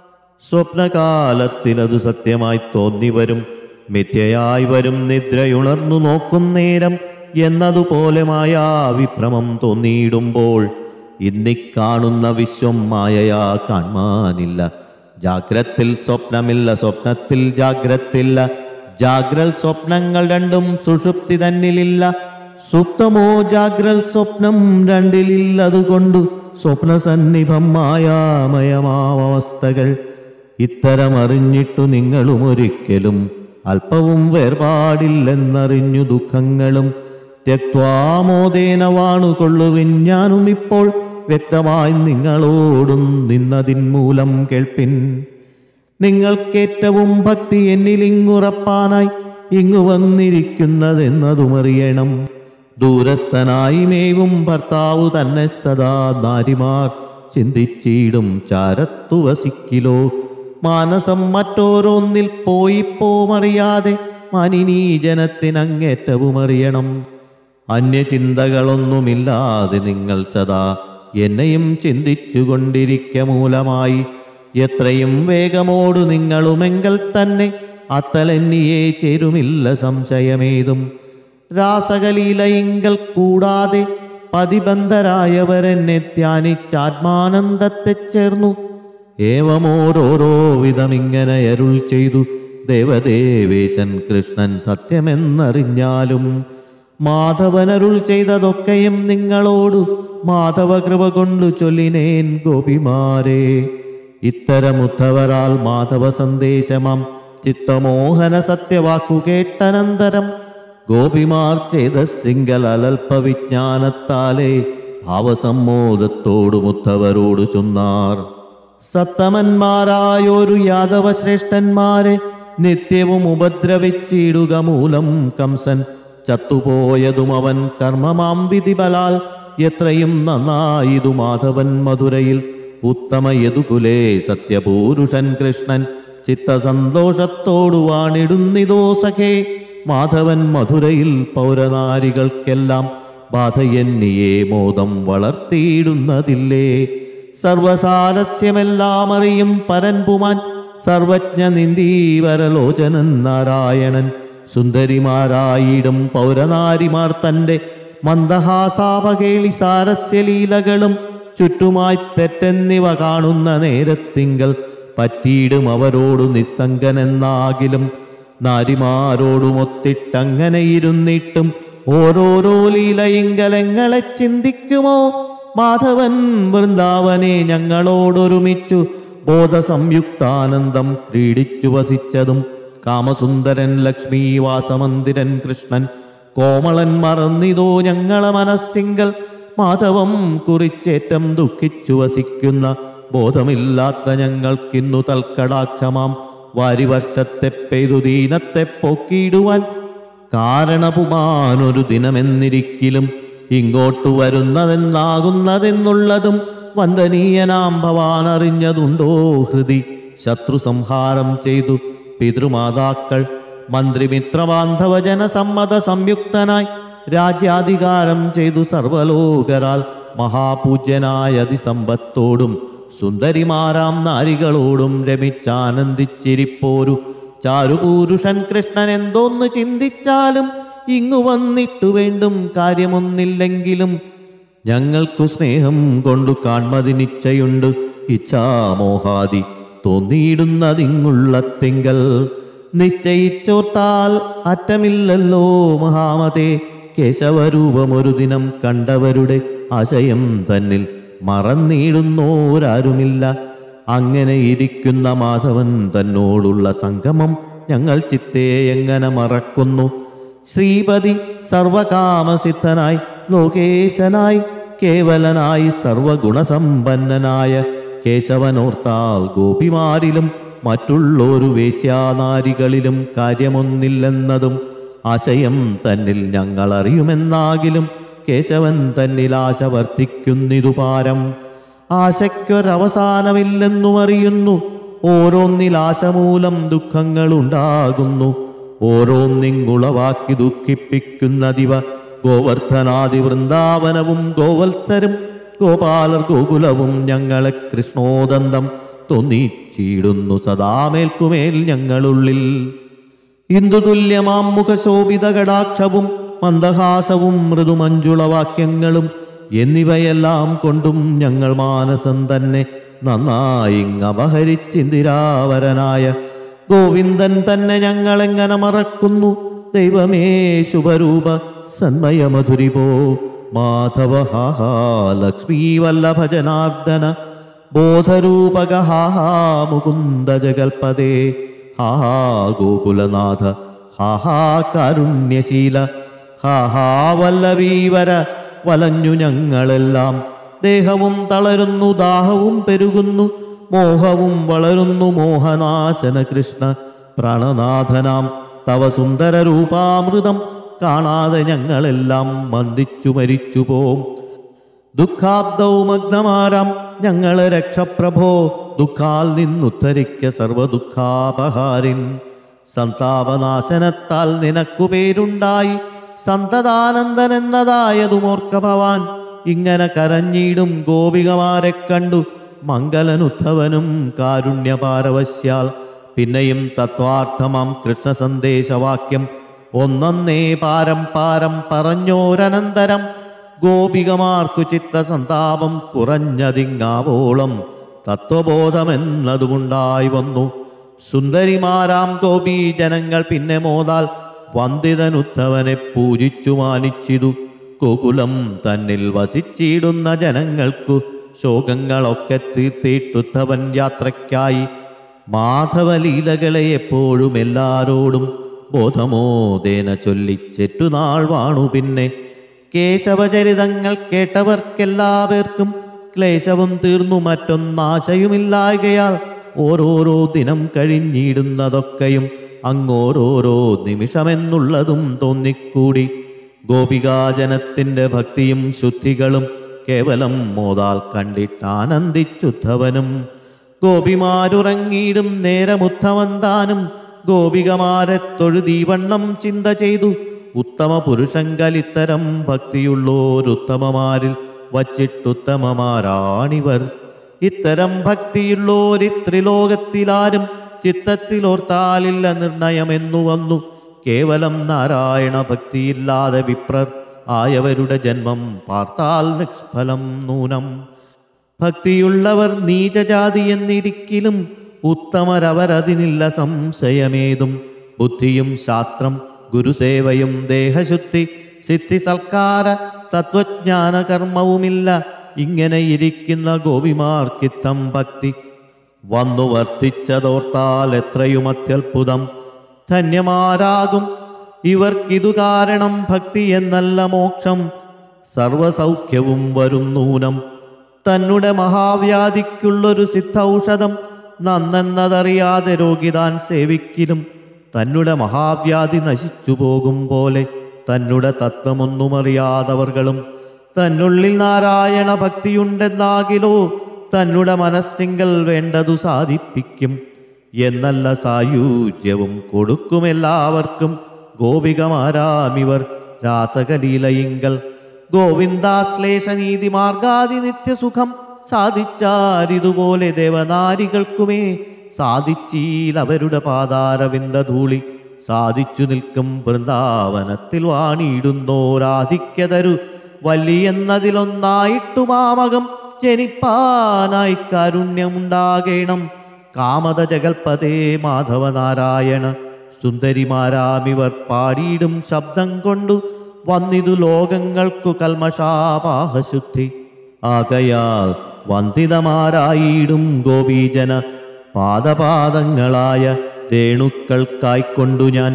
സ്വപ്നകാലത്തിലതു സത്യമായി തോന്നിവരും മിഥ്യയായി വരും നിദ്രയുണർന്നു നോക്കുന്നേരം എന്നതുപോലെ മായാ വിഭ്രമം തോന്നിയിടുമ്പോൾ ഇന്നിക്കാണുന്ന വിശ്വം മായയാ കാൺമാനില്ല ജാഗ്രത്തിൽ സ്വപ്നമില്ല സ്വപ്നത്തിൽ ജാഗ്രത്തില്ല ജാഗ്രൽ സ്വപ്നങ്ങൾ രണ്ടും സുഷുപ്തി തന്നിലില്ല സുപ്തമോ ജാഗ്രൽ സ്വപ്നം രണ്ടിലില്ലതുകൊണ്ടു സ്വപ്നസന്നിഭം മായാമയമാവസ്ഥകൾ ഇത്തരം അറിഞ്ഞിട്ടു നിങ്ങളും ഒരിക്കലും അല്പവും വേർപാടില്ലെന്നറിഞ്ഞു ദുഃഖങ്ങളും ത്യക്വാമോദേന വാണുകൊള്ളുവിൻ ഞാനും ഇപ്പോൾ വ്യക്തമായി നിങ്ങളോടും നിന്നതിൻ മൂലം കേൾപ്പിൻ നിങ്ങൾക്കേറ്റവും ഭക്തി എന്നിലിങ്ങുറപ്പാനായി ഇങ്ങു വന്നിരിക്കുന്നതെന്നതുമറിയണം ദൂരസ്ഥനായി മേവും ഭർത്താവു തന്നെ സദാ നാരിമാർ ചിന്തിച്ചിടും ചാരത്തു വസിക്കിലോ മാനസം മറ്റോരോന്നിൽ പോയി പോമറിയാതെ മാനിനീ ജനത്തിനങ്ങേറ്റവും അറിയണം അന്യചിന്തകളൊന്നുമില്ലാതെ നിങ്ങൾ സദാ എന്നെയും ചിന്തിച്ചു കൊണ്ടിരിക്ക മൂലമായി എത്രയും വേഗമോടു നിങ്ങളുമെങ്കിൽ തന്നെ അത്തലെന്നിയെ ചേരുമില്ല സംശയമേതും രാസകലീലയിങ്കൽ കൂടാതെ പതിബന്ധരായവരെന്നെ ധ്യാനിച്ചാത്മാനന്ദത്തെ ചേർന്നു ഏവമോരോരോ വിധമിങ്ങനെ അരുൾ ചെയ്തു ദേവദേവേശൻ കൃഷ്ണൻ സത്യമെന്നറിഞ്ഞാലും മാധവനരുൾ ചെയ്തതൊക്കെയും നിങ്ങളോടു മാധവ കൃപ കൊണ്ടു ചൊല്ലിനേൻ ഗോപിമാരെ ഇത്തരമുദ്ധവരാൽ മാധവ സന്ദേശമാം ചിത്തമോഹന സത്യവാക്കു കേട്ടനന്തരം ഗോപിമാർ ചെയ്ത സിംഗൽ അലൽപ വിജ്ഞാനത്താലേ ഭാവസമ്മോദത്തോടു മുത്തവരോട് ചൊന്നാർ സത്തമന്മാരായൊരു യാദവ ശ്രേഷ്ഠന്മാരെ നിത്യവും ഉപദ്രവിച്ചിടുക മൂലം കംസൻ ചത്തുപോയതും അവൻ കർമ്മമാം വിധിബലാൽ എത്രയും നന്നായിതു മാധവൻ മധുരയിൽ ഉത്തമ യദുകുലേ സത്യപൂരുഷൻ കൃഷ്ണൻ ചിത്തസന്തോഷത്തോടു വാണിടുന്നിതോ സഖേ മാധവൻ മധുരയിൽ പൗരനാരികൾക്കെല്ലാം ബാധയെന്നിയെ മോദം വളർത്തിയിടുന്നതില്ലേ സർവസാരസ്യമെല്ലാം അറിയും പരൻപുമാൻ സർവജ്ഞ നിന്ദീവരലോചനൻ നാരായണൻ സുന്ദരിമാരായിടും പൗരനാരിമാർ തൻ്റെ മന്ദഹാസാപകേളി സാരസ്യലീലകളും ചുറ്റുമായി തെറ്റെന്നിവ കാണുന്ന നേരത്തിങ്കൽ പറ്റിയിടും അവരോടു നിസ്സംഗനെന്നാകിലും നാരിമാരോടുമൊത്തിട്ടങ്ങനെ ഇരുന്നിട്ടും ഓരോരോ ലീലയിങ്കലങ്ങളെ ചിന്തിക്കുമോ മാധവൻ വൃന്ദാവനെ ഞങ്ങളോടൊരുമിച്ചു ബോധസംയുക്താനന്ദം ക്രീഡിച്ചു വസിച്ചതും കാമസുന്ദരൻ ലക്ഷ്മി വാസമന്ദിരൻ കൃഷ്ണൻ കോമളൻ മറന്നിതോ ഞങ്ങളെ മനസ്സിങ്കൽ മാധവം കുറിച്ചേറ്റം ദുഃഖിച്ചു വസിക്കുന്ന ബോധമില്ലാത്ത ഞങ്ങൾക്കിന്നു തൽക്കടാക്ഷമാം വാരിവർഷത്തെ പെയ്തു ദീനത്തെ പൊക്കിയിടുവാൻ കാരണപുമാനൊരു ദിനമെന്നിരിക്കിലും ഇങ്ങോട്ടു വരുന്നതെന്നാകുന്നതെന്നുള്ളതും വന്ദനീയനാം ഭവാൻ അറിഞ്ഞതുണ്ടോ ഹൃദി ശത്രു സംഹാരം ചെയ്തു പിതൃമാതാക്കൾ മന്ത്രിമിത്രബാന്ധവ ജനസമ്മത സംയുക്തനായി രാജ്യാധികാരം ചെയ്തു സർവലോകരാൽ മഹാപൂജ്യനായ അതിസമ്പത്തോടും സുന്ദരിമാരാം നാരികളോടും രമിച്ചാനന്ദിച്ചിരിപ്പോരു ചാരുപൂരുഷൻ കൃഷ്ണൻ എന്തോന്ന് ചിന്തിച്ചാലും ഇങ്ങു വന്നിട്ടു വേണ്ടും കാര്യമൊന്നില്ലെങ്കിലും ഞങ്ങൾക്കു സ്നേഹം കൊണ്ടു കാൺമതിനിച്ചയുണ്ട് ഇച്ഛാമോഹാദി തോന്നിയിടുന്നതിങ്ങുള്ള തിങ്കൽ നിശ്ചയിച്ചോർത്താൽ അറ്റമില്ലല്ലോ മഹാമതേ കേശവരൂപമൊരു ദിനം കണ്ടവരുടെ ആശയം തന്നിൽ മറന്നിടുന്നോരാരുമില്ല അങ്ങനെ ഇരിക്കുന്ന മാധവൻ തന്നോടുള്ള സംഗമം ഞങ്ങൾ ചിത്തേ എങ്ങനെ മറക്കുന്നു ശ്രീപതി സർവകാമസിദ്ധനായി ലോകേശനായി കേവലനായി സർവഗുണസമ്പന്നനായ കേശവനോർത്താൽ ഗോപിമാരിലും മറ്റുള്ളൊരു വേശ്യാനാരികളിലും കാര്യമൊന്നില്ലെന്നതും ആശയം തന്നിൽ ഞങ്ങൾ അറിയുമെന്നാകിലും കേശവൻ തന്നിൽ ആശ വർദ്ധിക്കുന്നിതു പാരം ആശയ്ക്കൊരവസാനമില്ലെന്നും അറിയുന്നു ഓരോന്നിൽ ആശമൂലം ദുഃഖങ്ങളുണ്ടാകുന്നു ഓരോന്നിങ്ങുളവാക്കി ദുഃഖിപ്പിക്കുന്നതിവ ഗോവർദ്ധനാദി വൃന്ദാവനവും ഗോവത്സരും ഗോപാലർ ഗോകുലവും ഞങ്ങളെ കൃഷ്ണോദന്തം തോന്നിച്ചിടുന്നു സദാമേൽക്കുമേൽ ഞങ്ങളുള്ളിൽ ഇന്ദുതുല്യമാം മുഖശോഭിത കടാക്ഷവും മന്ദഹാസവും മൃദുമഞ്ജുളവാക്യങ്ങളും എന്നിവയെല്ലാം കൊണ്ടും ഞങ്ങൾ മാനസം തന്നെ നന്നായി അപഹരിച്ചിന്ദിരാവരനായ ഗോവിന്ദൻ തന്നെ ഞങ്ങളെങ്ങനെ മറക്കുന്നു ദൈവമേ ശുഭരൂപ സന്മയമധുരിപോ മാധവ ഹാഹാ ലക്ഷ്മീ വല്ലഭജനാർദ്ദന ബോധരൂപക ഹാഹാ മുകുന്ദ ജഗൽപദേ ഹാഹാ ഗോകുലനാഥ ഹാഹാ കാരുണ്യശീല ഹാഹാ വല്ലവീവര വലഞ്ഞു ഞങ്ങളെല്ലാം ദേഹവും തളരുന്നു ദാഹവും പെരുകുന്നു മോഹവും വളരുന്നു മോഹനാശന കൃഷ്ണ പ്രാണനാഥനാം തവ സുന്ദര രൂപാമൃതം കാണാതെ ഞങ്ങളെല്ലാം മന്ദിച്ചു മരിച്ചു പോം ദുഃഖാബ്ദവുമഗ്നമാരാം ഞങ്ങളെ രക്ഷപ്രഭോ ദുഃഖാൽ നിന്നുദ്ധരിക്ക സർവദുഃഖാപഹാരിൻ സന്താപനാശനത്താൽ നിനക്കു പേരുണ്ടായി സന്തതാനന്ദൻ എന്നതായതുമോർക്ക ഭവാൻ ഇങ്ങനെ കരഞ്ഞിടും ഗോപികമാരെ കണ്ടു മംഗലനുദ്ധവനും കാരുണ്യപാരവശ്യാൽ പിന്നെയും തത്വാർത്ഥമാം കൃഷ്ണ സന്ദേശവാക്യം ഒന്നൊന്നേ പാരം പാരം പറഞ്ഞോരനന്തരം ഗോപികമാർക്കു ചിത്തസന്താപം കുറഞ്ഞതിങ്ങാവോളം തത്വബോധമെന്നതുമുണ്ടായി വന്നു സുന്ദരിമാരാം ഗോപീ ജനങ്ങൾ പിന്നെ മോതാൽ വന്ദിതനുദ്ധവനെ പൂജിച്ചു മാനിച്ചിതു ഗോകുലം തന്നിൽ വസിച്ചിടുന്ന ജനങ്ങൾക്കു ശോകങ്ങളൊക്കെ തീർത്തിട്ടുത്തവൻ യാത്രയ്ക്കായി മാധവലീലകളെ എപ്പോഴും എല്ലാരോടും ബോധമോദേന ചൊല്ലിച്ചെറ്റുനാൾ വാണു പിന്നെ കേശവചരിതങ്ങൾ കേട്ടവർക്കെല്ലാവർക്കും ക്ലേശവും തീർന്നു മറ്റൊന്നാശയുമില്ലായകയാൽ ഓരോരോ ദിനം കഴിഞ്ഞിടുന്നതൊക്കെയും അങ്ങോരോരോ നിമിഷമെന്നുള്ളതും തോന്നിക്കൂടി ഗോപികാജനത്തിന്റെ ഭക്തിയും ശുദ്ധികളും കേവലം മോതാൽ കണ്ടിട്ടാനന്ദിച്ചുദ്ധവനും ഗോപിമാരുറങ്ങിയിടും നേരമുത്തമൻ താനും ഗോപികമാരെ തൊഴുതീവണ്ണം ചിന്ത ചെയ്തു ഉത്തമ പുരുഷങ്കലിത്തരം ഭക്തിയുള്ളോരുത്തമമാരിൽ വച്ചിട്ടുത്തമമാരാണിവർ ഇത്തരം ഭക്തിയുള്ളോരിത്രിലോകത്തിലാരും ചിത്തത്തിലോർത്താലില്ല നിർണയമെന്നു വന്നു കേവലം നാരായണ ഭക്തിയില്ലാതെ വിപ്രർ ആയവരുടെ ജന്മം പാർത്താൽ നിഷ്ഫലം നൂനം ഭക്തിയുള്ളവർ നീചജാതി എന്നിരിക്കിലും ഉത്തമരവരതിനില്ല സംശയമേതും ബുദ്ധിയും ശാസ്ത്രം ഗുരുസേവയും ദേഹശുദ്ധി സിദ്ധി സൽക്കാര തത്വജ്ഞാന കർമ്മവുമില്ല ഇങ്ങനെ ഇരിക്കുന്ന ഗോപിമാർക്കിത്തം ഭക്തി വന്നു വർത്തിച്ചതോർത്താൽ എത്രയും അത്യത്ഭുതം ധന്യമാരാകും ഇവർക്കിതു കാരണം ഭക്തി എന്നല്ല മോക്ഷം സർവസൗഖ്യവും വരും നൂനം തന്നെ മഹാവ്യാധിക്കുള്ളൊരു സിദ്ധൌഷധം നന്നെന്നതറിയാതെ രോഗിതാൻ സേവിക്കിലും തന്നെ മഹാവ്യാധി നശിച്ചു പോകും പോലെ തന്നെ തത്വമൊന്നുമറിയാതവർകളും തന്നുള്ളിൽ നാരായണ ഭക്തിയുണ്ടെന്നാകിലോ തന്നെ മനസ്സിങ്കൽ വേണ്ടതു സാധിപ്പിക്കും എന്നല്ല സായുജ്യവും കൊടുക്കുമെല്ലാവർക്കും ഗോപികമാരാമിവർ രാസകലീലയിങ്കൽ ഗോവിന്ദാശ്ലേഷ നീതി മാർഗാദി നിത്യസുഖം സാധിച്ചാരിതുപോലെ ദേവനാരികൾക്കുമേ സാധിച്ചീൽ അവരുടെ പാതാരവിന്ദധൂളി സാധിച്ചു നിൽക്കും വൃന്ദാവനത്തിൽ വാണിയിടുന്നോരാധിക്യതരു വലിയെന്നതിലൊന്നായിട്ടു മാമകം ജനിപ്പാനായി കാരുണ്യമുണ്ടാകേണം കാമത ജഗൽപതേ മാധവനാരായണ സുന്ദരിമാരാമിവർ പാടിയിടും ശബ്ദം കൊണ്ടു വന്നിതു ലോകങ്ങൾക്കു കൽമഷാപാഹശുദ്ധി ആകയാൽ വന്ദിതമാരായിടും ഗോപീജന പാദപാദങ്ങളായ രേണുക്കൾക്കായിക്കൊണ്ടു ഞാൻ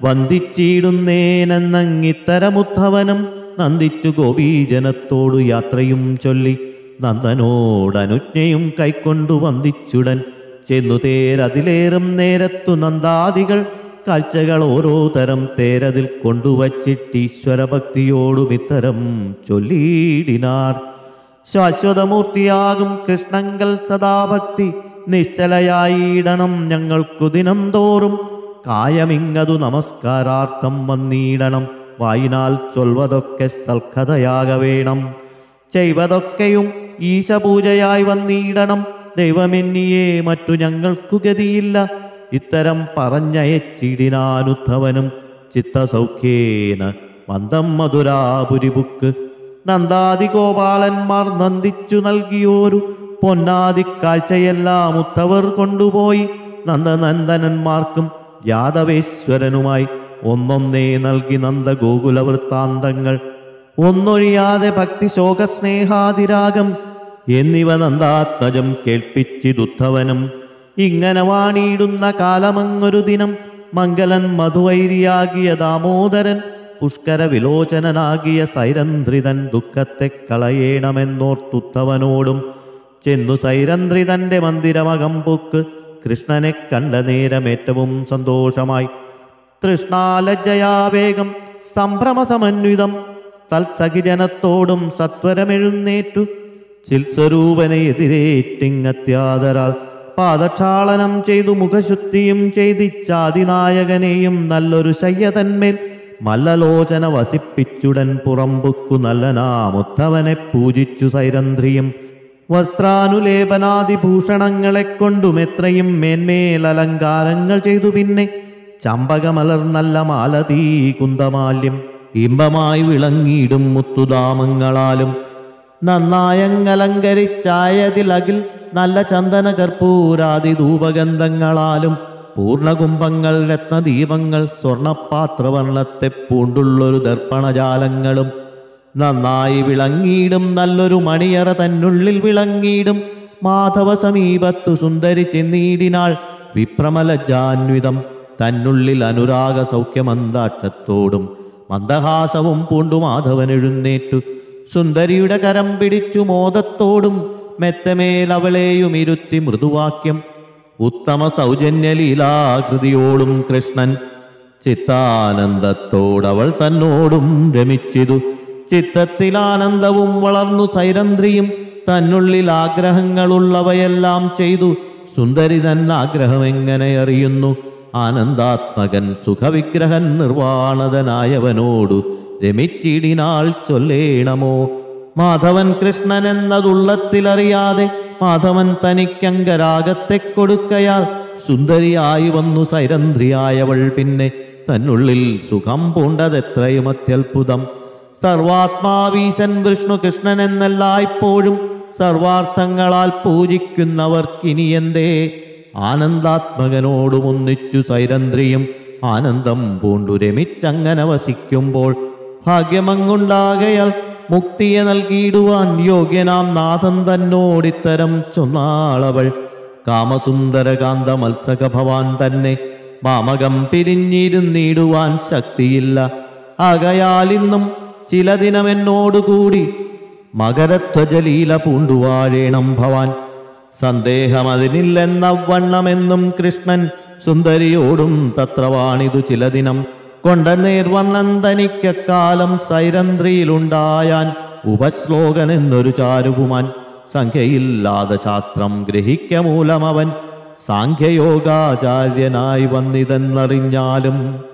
വന്ദിച്ചിടുന്നേനെന്നങ്ങിത്തരമുദ്ധവനും നന്ദിച്ചു ഗോപീജനത്തോടു യാത്രയും ചൊല്ലി നന്ദനോടനുജ്ഞയും കൈക്കൊണ്ടു വന്ദിച്ചുടൻ ചെന്നു തേരതിലേറും നേരത്തു നന്ദാദികൾ കാഴ്ചകൾ ഓരോ തരം തേരതിൽ കൊണ്ടുവച്ചിട്ടീശ്വര ഭക്തിയോടും ഇത്തരം ചൊല്ലിയിടിനാർ ശാശ്വതമൂർത്തിയാകും കൃഷ്ണങ്കൽ സദാഭക്തി നിശ്ചലയായിടണം ഞങ്ങൾക്കു ദിനം തോറും കായമിങ്ങതു നമസ്കാരാർത്ഥം വന്നിടണം വായിനാൽ ചൊൽവതൊക്കെ സൽക്കഥയാക വേണം ചെയ്വതൊക്കെയും ഈശപൂജയായി വന്നിടണം ദൈവമെന്നിയേ മറ്റു ഞങ്ങൾക്കു ഗതിയില്ല ഇത്തരം പറഞ്ഞയച്ചിടിനാനുദ്ധവനും ചിത്തസൗഖ്യേന മന്ദം മധുരാപുരിബുക്ക് നന്ദാദി ഗോപാലന്മാർ നന്ദിച്ചു നൽകിയോരു പൊന്നാദി കാഴ്ചയെല്ലാം ഉത്തവർ കൊണ്ടുപോയി നന്ദനന്ദനന്മാർക്കും യാദവേശ്വരനുമായി ഒന്നൊന്നേ നൽകി നന്ദഗോകുല വൃത്താന്തങ്ങൾ ഒന്നൊഴിയാതെ ഭക്തി ശോകസ്നേഹാതിരാഗം എന്നിവ നന്ദാത്മജം കേൾപ്പിച്ചിതുദ്ധവനും ഇങ്ങനെ വാണിയിടുന്ന കാലമങ്ങൊരു ദിനം മംഗലൻ മധുവൈരിയാകിയ ദാമോദരൻ പുഷ്കര വിലോചനനാകിയ സൈരന്ധ്രിതൻ ദുഃഖത്തെ കളയേണമെന്നോർത്തുത്തവനോടും ചെന്നു സൈരന്ധ്രിതന്റെ മന്ദിരമകമ്പുക്ക് കൃഷ്ണനെ കണ്ട നേരം ഏറ്റവും സന്തോഷമായി തൃഷ്ണാലജ്ജയാവേഗം സംഭ്രമസമന്വിതം തത്സഖിജനത്തോടും സത്വരമെഴുന്നേറ്റു ചിൽസ്വരൂപനെ എതിരേറ്റിങ്ങത്യാദരാൽ പാദക്ഷാളനം ചെയ്തു മുഖശുദ്ധിയും ചെയ്തിച്ചാതിനായകനെയും നല്ലൊരു ശയ്യതന്മേൽ മല്ലലോചന വസിപ്പിച്ചുടൻ പുറമ്പുക്കു നല്ലനാമുത്തവനെ പൂജിച്ചു സൈരന്ധ്രിയും വസ്ത്രാനുലേപനാദിഭൂഷണങ്ങളെ കൊണ്ടും എത്രയും മേന്മേൽ അലങ്കാരങ്ങൾ ചെയ്തു പിന്നെ ചമ്പകമലർ നല്ല മാലതീ കുന്തമാല്യം ഇമ്പമായി വിളങ്ങിയിടും മുത്തുദാമങ്ങളാലും നന്നായങ്ങലങ്കരിച്ചായതിലകിൽ നല്ല ചന്ദന കർപ്പൂരാദി ധൂപഗന്ധങ്ങളാലും പൂർണ്ണകുംഭങ്ങൾ രത്നദീപങ്ങൾ സ്വർണപാത്രവർണ്ണത്തെ പൂണ്ടുള്ളൊരു ദർപ്പണജാലങ്ങളും നന്നായി വിളങ്ങിയിടും നല്ലൊരു മണിയറ തന്നുള്ളിൽ വിളങ്ങിയിടും മാധവ സമീപത്തു സുന്ദരി ചെന്നീടിനാൾ വിപ്രമലജാന്വിതം തന്നുള്ളിൽ അനുരാഗ സൗഖ്യമന്താക്ഷത്തോടും മന്ദഹാസവും പൂണ്ടു മാധവൻ എഴുന്നേറ്റു സുന്ദരിയുടെ കരം പിടിച്ചു മോദത്തോടും മെത്തമേൽ അവളെയും ഇരുത്തി മൃദുവാക്യം ഉത്തമ സൗജന്യലീലാകൃതിയോടും കൃഷ്ണൻ ചിത്താനന്ദത്തോടവൾ തന്നോടും രമിച്ചിതു ചിത്തത്തിലാനന്ദവും വളർന്നു സൈരന്ധ്രിയും തന്നുള്ളിൽ ആഗ്രഹങ്ങളുള്ളവയെല്ലാം ചെയ്തു സുന്ദരി തൻ ആഗ്രഹം എങ്ങനെ അറിയുന്നു ആനന്ദാത്മകൻ സുഖവിഗ്രഹൻ നിർവാണതനായവനോടു രമിച്ചിടിനാൾ ചൊല്ലേണമോ മാധവൻ കൃഷ്ണൻ എന്നതുള്ളത്തിലറിയാതെ മാധവൻ തനിക്കങ്കരാഗത്തെ കൊടുക്കയാൽ സുന്ദരിയായി വന്നു സൈരന്ധ്രിയായവൾ പിന്നെ തന്നുള്ളിൽ സുഖം പൂണ്ടതെത്രയും അത്യത്ഭുതം സർവാത്മാവീശൻ വിഷ്ണു കൃഷ്ണൻ എന്നെല്ലായ്പ്പോഴും സർവാർത്ഥങ്ങളാൽ പൂജിക്കുന്നവർക്കിനി എന്തേ ആനന്ദാത്മകനോടും ഒന്നിച്ചു സൈരന്ധ്രിയും ആനന്ദം പൂണ്ടു രമിച്ചങ്ങനെ വസിക്കുമ്പോൾ ഭാഗ്യമങ്ങുണ്ടാകയാൽ മുക്തിയെ നൽകിയിടുവാൻ യോഗ്യനാം നാഥൻ തന്നോടിത്തരം ചൊന്നാളവൾ കാമസുന്ദരകാന്ത മത്സക ഭവാൻ തന്നെ മാമകം പിരിഞ്ഞിരുന്നിടുവാൻ ശക്തിയില്ല ആകയാൽ ഇന്നും ചില ദിനമെന്നോടുകൂടി മകരധ്വജലീല പൂണ്ടുവാഴേണം ഭവാൻ സന്ദേഹമതിനില്ലെന്ന വണ്ണമെന്നും കൃഷ്ണൻ സുന്ദരിയോടും തത്രവാണിതു ചില ദിനം കൊണ്ട നേർവണ്ണൻ തനിക്കക്കാലം സൈരന്ധ്രിയിലുണ്ടായാൻ ഉപശ്ലോകൻ എന്നൊരു ചാരുകുമാൻ സംഖ്യയില്ലാതെ ശാസ്ത്രം ഗ്രഹിക്ക മൂലമവൻ സാഖ്യയോഗാചാര്യനായി വന്നിതെന്നറിഞ്ഞാലും